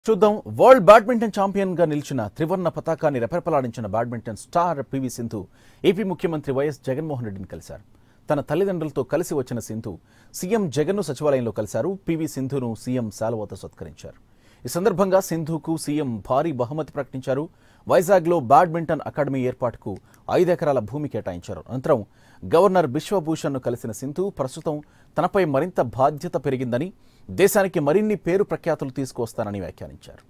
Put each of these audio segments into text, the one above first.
చూద్దాం world badminton champion గా నిలిచిన త్రివర్ణ పతాకాన్ని రెపరెపలాడించిన badminton star PV Sindhu AP ముఖ్యమంత్రి వైఎస్ జగన్మోహన్ రెడ్డిని కలిశారు తన తల్లిదండ్రులతో కలిసి వచ్చిన సింధు సీఎం జగన్ను సచివాలయంలో కలిశారు పివి సింధును సీఎం శాలువాతో సత్కరించారు ఈ సందర్భంగా సింధుకు సీఎం భారీ బహుమతి ప్రకటించారు వైజాగ్లో బ్యాడ్మింటన్ అకాడమీ ఏర్పాటుకు ఐదు ఎకరాల భూమి కేటాయించారు అనంతరం గవర్నర్ బిశ్వభూషణ్ను కలిసిన సింధు ప్రస్తుతం తనపై మరింత బాధ్యత పెరిగిందని దేశానికి మరిన్ని పేరు ప్రఖ్యాతులు తీసుకువస్తానని వ్యాఖ్యానించారు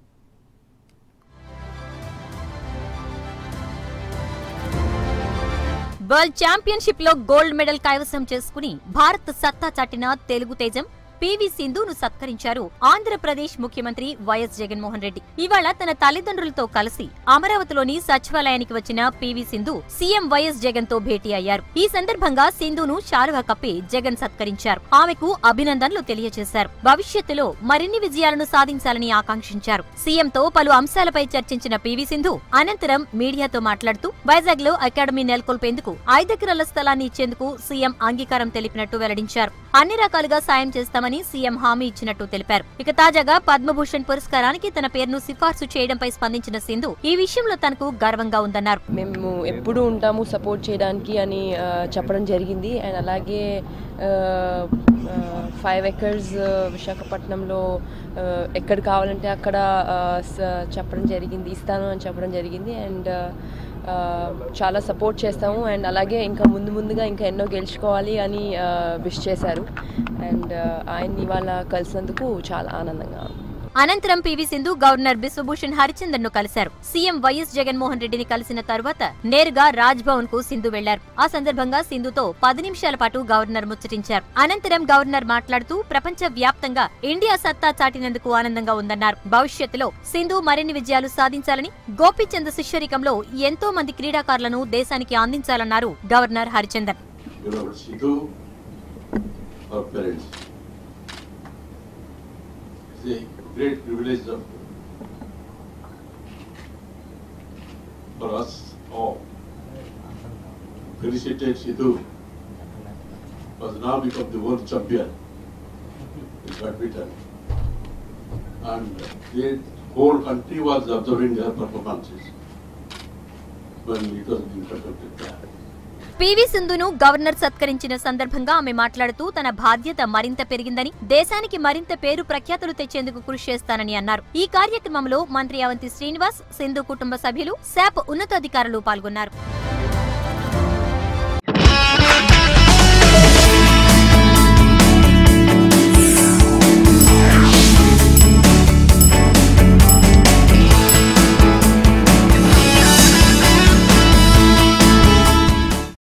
వరల్డ్ ఛాంపియన్షిప్ లో గోల్డ్ మెడల్ కైవసం చేసుకుని భారత్ సత్తా చాటిన తెలుగు తేజం పివి సింధును సత్కరించారు ఆంధ్రప్రదేశ్ ముఖ్యమంత్రి వైఎస్ జగన్మోహన్ రెడ్డి ఇవాళ తన తల్లిదండ్రులతో కలిసి అమరావతిలోని సచివాలయానికి వచ్చిన PV Sindhu CM YS Jagan తో భేటీ అయ్యారు ఈ సందర్భంగా సింధును శాలువా కప్పి జగన్ సత్కరించారు ఆమెకు అభినందనలు తెలియజేశారు భవిష్యత్తులో మరిన్ని విజయాలను సాధించాలని ఆకాంక్షించారు సీఎంతో పలు అంశాలపై చర్చించిన పివి సింధు అనంతరం మీడియాతో మాట్లాడుతూ వైజాగ్ లో అకాడమీ నెలకొల్పేందుకు ఐదెకరాల స్థలాన్ని ఇచ్చేందుకు సీఎం అంగీకారం తెలిపినట్టు వెల్లడించారు అన్ని రకాలుగా సాయం చేస్తామని సీఎం హామీ ఇచ్చినట్టు తెలిపారు ఇక తాజాగా పద్మభూషణ్ పురస్కారానికి తన పేరును సిఫార్సు చేయడంపై స్పందించిన సింధు ఈ విషయంలో తనకు గర్వంగా ఉందన్నారు మేము ఎప్పుడు ఉంటాము సపోర్ట్ చేయడానికి అని ఆ, చెప్పడం జరిగింది అండ్ అలాగే ఫైవ్ ఎకర్స్ విశాఖపట్నంలో ఆ, ఎక్కడ కావాలంటే అక్కడ ఆ, స- చెప్పడం జరిగింది ఇస్తాను అని చెప్పడం జరిగింది అండ్ చాలా సపోర్ట్ చేస్తాము అండ్ అలాగే ఇంకా ముందు ముందుగా ఇంకా ఎన్నో గెలుచుకోవాలి అని విష్ చేశారు అండ్ ఆయన్ని ఇవాళ కలిసినందుకు చాలా ఆనందంగా ఉంది అనంతరం పివి సింధు గవర్నర్ బిశ్వభూషణ్ హరిచందన్ ను కలిశారు సీఎం వైఎస్ జగన్మోహన్ రెడ్డిని కలిసిన తరువాత నేరుగా రాజ్ భవన్ కు సింధు వెళ్లారు ఆ సందర్భంగా సింధుతో పది నిమిషాల పాటు గవర్నర్ ముచ్చటించారు అనంతరం గవర్నర్ మాట్లాడుతూ ప్రపంచ వ్యాప్తంగా ఇండియా సత్తా చాటినందుకు ఆనందంగా ఉందన్నారు భవిష్యత్తులో సింధు మరిన్ని విజయాలు సాధించాలని గోపీచంద్ శిష్యరికంలో ఎంతో మంది క్రీడాకారులను దేశానికి అందించాలన్నారు governor Harichandan you know, Sidhu, our parents. It's a great privilege of, for us all. Felicitate Sidhu, has now become the world champion in badminton. And the whole country was observing her performances when it was being conducted there. PV సింధును governor సత్కరించిన సందర్భంగా ఆమె మాట్లాడుతూ తన బాధ్యత మరింత పెరిగిందని దేశానికి మరింత పేరు ప్రఖ్యాతులు తెచ్చేందుకు కృషి చేస్తానని అన్నారు ఈ కార్యక్రమంలో మంత్రి అవంతి శ్రీనివాస్ సింధు కుటుంబ సభ్యులు శాప్ ఉన్నతాధికారులు పాల్గొన్నారు